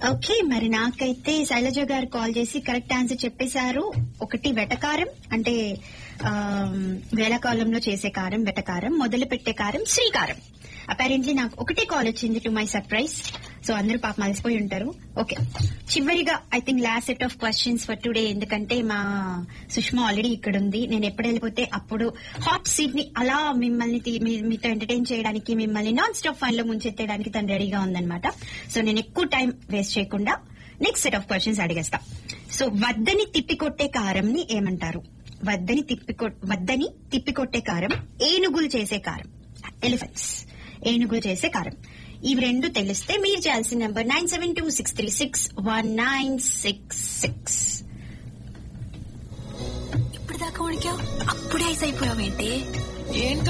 okay మరి నాకైతే శైలజ గారు కాల్ చేసి కరెక్ట్ ఆన్సర్ చెప్పేశారు ఒకటి వెటకారం అంటే ఆమ్, వేళకాలంలో చేసే కారం వెటకారం మొదలు పెట్టే కారం శ్రీకారం అపారెంట్లీ నాకు ఒకటే కాల్ వచ్చింది టు మై సర్ప్రైజ్ సో అందరూ పాప మలిసిపోయి ఉంటారు ఓకే చివరిగా I think last set of questions for today ఎందుకంటే మా సుష్మా ఆల్రెడీ ఇక్కడ ఉంది నేను ఎప్పుడు వెళ్ళిపోతే అప్పుడు హాట్ సీట్ ని అలా మిమ్మల్ని తీ- మీ- మీతో ఎంటర్టైన్ చేయడానికి మిమ్మల్ని నాన్ స్టాప్ ఫైన్ లో ముంచెత్తేయడానికి తను రెడీగా ఉందన్నమాట సో నేను ఎక్కువ టైం వేస్ట్ చేయకుండా నెక్స్ట్ సెట్ ఆఫ్ క్వశ్చన్స్ అడిగేస్తా సో వద్దని తిప్పికొట్టే కారంని ఏమంటారు వద్దని తిప్పికొ వద్దని తిప్పికొట్టే కారం ఏనుగులు చేసే కారం ఎలిఫెంట్స్ ఏనుగులు చేసే కారం ఇవి రెండు తెలిస్తే మీరు చేయాల్సిన number nine seven two six three six one nine six six ఇప్పుడు దాకా వణికావు అప్పుడే ఐస్ అయిపోయావేంటి ఏంటి